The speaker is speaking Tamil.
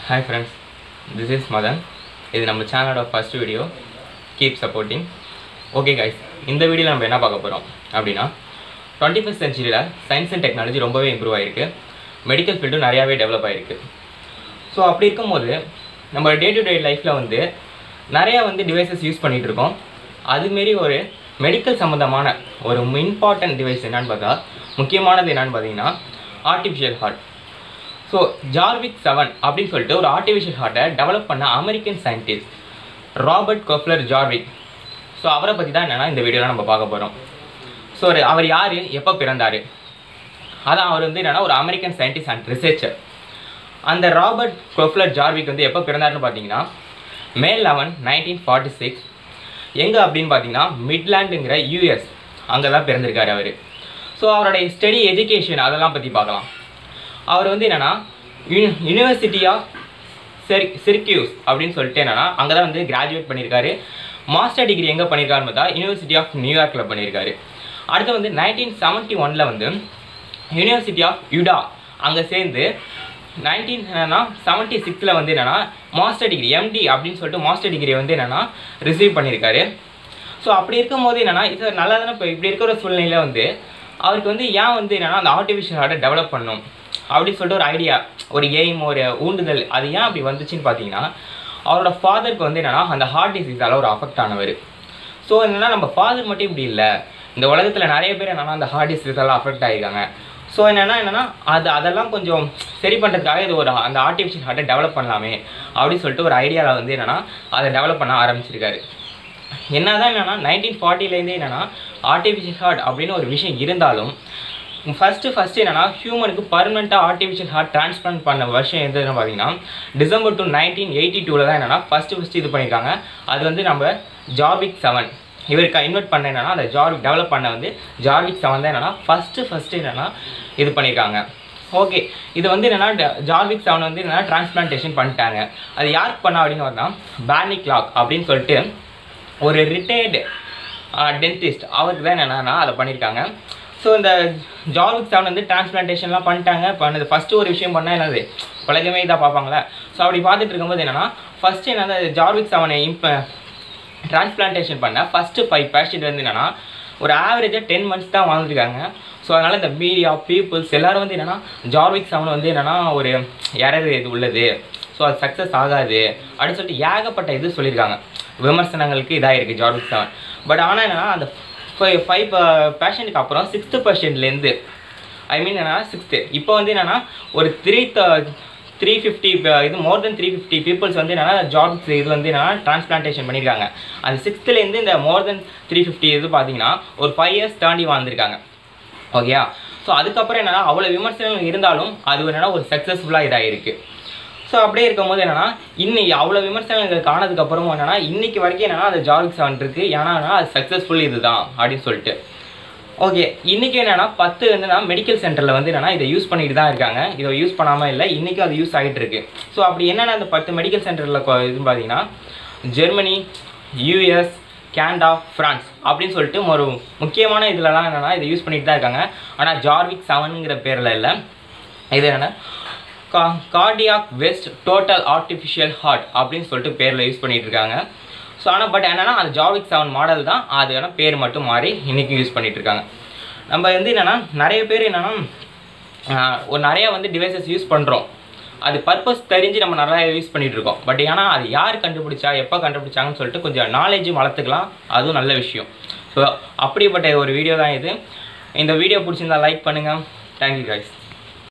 hi friends this is Madan இது நம்ம சேனலோட first video keep supporting okay guys இந்த வீடியோவில் நம்ம என்ன பார்க்க போகிறோம் அப்படின்னா டுவெண்ட்டி ஃபஸ்ட் சென்ச்சுரியில் சயின்ஸ் அண்ட் டெக்னாலஜி ரொம்பவே இம்ப்ரூவ் ஆகிருக்கு மெடிக்கல் ஃபீல்டும் நிறையாவே டெவலப் ஆகிருக்கு ஸோ அப்படி இருக்கும்போது நம்ம டே டு டே லைஃப்பில் வந்து நிறையா வந்து டிவைசஸ் யூஸ் பண்ணிகிட்டு இருக்கோம் அதுமாரி ஒரு மெடிக்கல் சம்மந்தமான ஒரு இம்பார்ட்டன்ட் டிவைஸ் என்னன்னு பார்த்தா முக்கியமானது என்னன்னு பார்த்தீங்கன்னா artificial heart so Jarvik seven அப்படின்னு சொல்லிட்டு ஒரு ஆர்டிஃபிஷியல் ஹார்ட்டை டெவலப் பண்ண American scientist Robert Koffler Jarvik so அவரை பற்றி தான் என்னென்னா இந்த வீடியோவில் நம்ம பார்க்க போகிறோம் ஸோ அவர் யார் எப்போ பிறந்தார் அதான் அவர் வந்து என்னென்னா ஒரு அமெரிக்கன் சயின்டிஸ்ட் அண்ட் ரிசர்ச்சர் அந்த ராபர்ட் கொஃப்லர் ஜார்விக் வந்து எப்போ பிறந்தாருன்னு பார்த்தீங்கன்னா May eleven nineteen forty six எங்கே அப்படின்னு பார்த்தீங்கன்னா மிட்லாண்டுங்கிற யூஎஸ் அங்கே தான் பிறந்திருக்காரு அவர் ஸோ அவருடைய ஸ்டடி எஜுகேஷன் அதெல்லாம் பற்றி பார்க்கலாம் அவர் வந்து என்னென்னா யூனிவர்சிட்டி ஆஃப் செரி சிர்கியூஸ் அப்படின்னு சொல்லிட்டு என்னென்னா அங்கே தான் வந்து கிராஜுவேட் பண்ணியிருக்காரு மாஸ்டர் டிகிரி எங்கே பண்ணியிருக்காருன்னு பார்த்தா யூனிவர்சிட்டி ஆஃப் நியூயார்க்கில் பண்ணியிருக்காரு அடுத்து வந்து நைன்டீன் செவன்ட்டி ஒனில் வந்து யூனிவர்சிட்டி ஆஃப் யுடா அங்கே சேர்ந்து நைன்டீன் என்னன்னா செவன்ட்டி சிக்ஸில் வந்து என்னென்னா மாஸ்டர் டிகிரி எம்டி அப்படின்னு சொல்லிட்டு மாஸ்டர் டிகிரி வந்து என்னென்னா ரிசீவ் பண்ணியிருக்காரு ஸோ அப்படி இருக்கும்போது என்னென்னா இது நல்லா தானே இப்போ இப்படி இருக்கிற சூழ்நிலையில் வந்து அவருக்கு வந்து ஏன் வந்து என்னென்னா அந்த ஆர்டிஃபிஷியல் ஹார்ட்டை டெவலப் பண்ணும் அப்படின்னு சொல்லிட்டு ஒரு ஐடியா ஒரு எய்ம் ஒரு ஊண்டுதல் அது ஏன் அப்படி வந்துச்சுன்னு பார்த்தீங்கன்னா அவரோட ஃபாதருக்கு வந்து என்னென்னா அந்த ஹார்ட் டிசீஸால் ஒரு அஃபெக்ட் ஆனவர் ஸோ என்னென்னா நம்ம ஃபாதர் மட்டும் இப்படி இல்லை இந்த உலகத்தில் நிறைய பேர் என்னென்னா அந்த ஹார்ட் டிசீஸால் அஃபெக்ட் ஆகிருக்காங்க ஸோ என்னென்னா என்னென்னா அது அதெல்லாம் கொஞ்சம் சரி பண்ணுறதுக்காக இது ஒரு அந்த ஆர்டிஃபிஷியல் ஹார்ட்டை டெவலப் பண்ணலாமே அப்படின்னு சொல்லிட்டு ஒரு ஐடியாவில் வந்து என்னென்னா அதை டெவலப் பண்ண ஆரம்பிச்சிருக்காரு என்னதான் என்னென்னா நைன்டீன் ஃபார்ட்டிலேருந்தே என்னென்னா ஆர்டிஃபிஷியல் ஹார்ட் அப்படின்னு ஒரு விஷயம் இருந்தாலும் ஃபஸ்ட்டு ஃபஸ்ட்டு என்னென்னா ஹியூமனுக்கு பர்மனெண்ட்டாக ஆர்டிஃபிஷியல் ஹார்ட் டிரான்ஸ்பிளான்ட் பண்ண வருஷம் எதுன்னு பார்த்தீங்கன்னா டிசம்பர் டூ நைன்டீன் எயிட்டி டூவில் தான் என்னென்னா ஃபஸ்ட்டு ஃபஸ்ட்டு இது பண்ணியிருக்காங்க அது வந்து நம்ம ஜார்விக் செவன் இவருக்கு இன்வெர்ட் பண்ண என்னென்னா அந்த ஜார்விக் டெவலப் பண்ண வந்து ஜார்விக் செவன் தான் என்னென்னா ஃபஸ்ட்டு ஃபஸ்ட்டு என்னென்னா இது பண்ணியிருக்காங்க ஓகே இது வந்து என்னென்னா ஜார்விக் செவன் வந்து என்னென்னா டிரான்ஸ்பிளான்டேஷன் பண்ணிட்டாங்க அது யாருக்கு பண்ணா அப்படின்னு பார்த்தா பேனி கிளாக் அப்படின்னு சொல்லிட்டு ஒரு ரிட்டையர்டு டென்டிஸ்ட் அவருக்கு தான் என்னென்னா அதை பண்ணியிருக்காங்க ஸோ இந்த ஜார்விக் செவன் வந்து டிரான்ஸ்பிளான்டேஷன்லாம் பண்ணிட்டாங்க பண்ணது ஃபஸ்ட்டு ஒரு விஷயம் பண்ணால் என்னது உலகமே இதாக பார்ப்பாங்களே ஸோ அப்படி பார்த்துட்டு இருக்கும்போது என்னென்னா ஃபஸ்ட்டு என்னது ஜார்விக் செவனை இம்ப டிரான்ஸ்பிளான்டேஷன் பண்ண ஃபஸ்ட்டு ஃபைவ் பேஷண்ட் வந்து என்னென்னா ஒரு ஆவரேஜாக டென் மந்த்ஸ் தான் வாழ்ந்துருக்காங்க ஸோ அதனால் இந்த மீடியா பீப்புள்ஸ் எல்லோரும் வந்து என்னென்னா ஜார்விக் செவன் வந்து என்னென்னா ஒரு எரர் இது உள்ளது ஸோ அது சக்ஸஸ் ஆகாது அப்படின்னு சொல்லிட்டு ஏகப்பட்ட இது சொல்லியிருக்காங்க விமர்சனங்களுக்கு இதாக இருக்குது ஜார்விக் செவன் பட் ஆனால் என்னென்னா அந்த ஃபைவ் ஃபைவ் பேஷண்ட்டுக்கு அப்புறம் சிக்ஸ்த்து பர்சன்ட்லேருந்து ஐ மீன் என்னென்னா சிக்ஸ்த்து இப்போ வந்து என்னென்னா ஒரு த்ரீ த த்ரீ ஃபிஃப்டி இது more than three fifty peoples வந்து என்னென்னா ஜாப்ஸ் இது வந்து என்னென்னா டிரான்ஸ்பிளான்டேஷன் பண்ணியிருக்காங்க அந்த சிக்ஸ்த்துலேருந்து இந்த மோர் தென் த்ரீ ஃபிஃப்டி இது பார்த்தீங்கன்னா ஒரு ஃபைவ் இயர்ஸ் தாண்டி வாழ்ந்திருக்காங்க ஓகேயா ஸோ அதுக்கப்புறம் என்னென்னா அவ்வளோ விமர்சனங்கள் இருந்தாலும் அது என்னென்னா ஒரு சக்ஸஸ்ஃபுல்லாக இதாக இருக்குது ஸோ அப்படியே இருக்கும்போது என்னென்னா இன்னைக்கு அவ்வளோ விமர்சனங்கள் காணதுக்கப்புறமும் என்னென்னா இன்னைக்கு வரைக்கும் என்னென்னா அந்த ஜார்விக் செவன் இருக்குது ஏன்னா அது சக்ஸஸ்ஃபுல் இதுதான் அப்படின்னு சொல்லிட்டு ஓகே இன்றைக்கி என்னென்னா பத்து வந்துன்னா மெடிக்கல் சென்டரில் வந்து என்னென்னா இதை யூஸ் பண்ணிட்டு தான் இருக்காங்க இதை யூஸ் பண்ணாமல் இல்லை இன்றைக்கும் அது யூஸ் ஆகிட்டு இருக்கு ஸோ அப்படி என்னென்னா அந்த பத்து மெடிக்கல் சென்டரில் இது பார்த்தீங்கன்னா ஜெர்மனி யூஎஸ் கேனடா ஃப்ரான்ஸ் அப்படின்னு சொல்லிட்டு ஒரு முக்கியமான இதிலலாம் என்னென்னா இதை யூஸ் பண்ணிட்டு தான் இருக்காங்க ஆனால் ஜார்விக் செவனுங்கிற பேரில் இல்லை இது என்னென்னா கா cardiac west total artificial heart அப்படின்னு சொல்லிட்டு பேரில் யூஸ் பண்ணிகிட்டு இருக்காங்க ஸோ ஆனால் பட் என்னென்னா அந்த ஜாவிக் செவன் மாடல் தான் அது வேணால் பேர் மட்டும் மாறி இன்றைக்கும் யூஸ் பண்ணிகிட்டு இருக்காங்க நம்ம வந்து என்னென்னா நிறைய பேர் என்னென்னா ஒரு நிறையா வந்து டிவைசஸ் யூஸ் பண்ணுறோம் அது பர்பஸ் தெரிஞ்சு நம்ம நிறையா யூஸ் பண்ணிகிட்டு இருக்கோம் பட் ஏன்னா அது யார் கண்டுபிடிச்சா எப்போ கண்டுபிடிச்சாங்கன்னு சொல்லிட்டு கொஞ்சம் நாலேஜும் வளர்த்துக்கலாம் அதுவும் நல்ல விஷயம் ஸோ அப்படிப்பட்ட ஒரு வீடியோ தான் இது இந்த வீடியோ பிடிச்சிருந்தா லைக் பண்ணுங்கள் தேங்க்யூ கைஸ்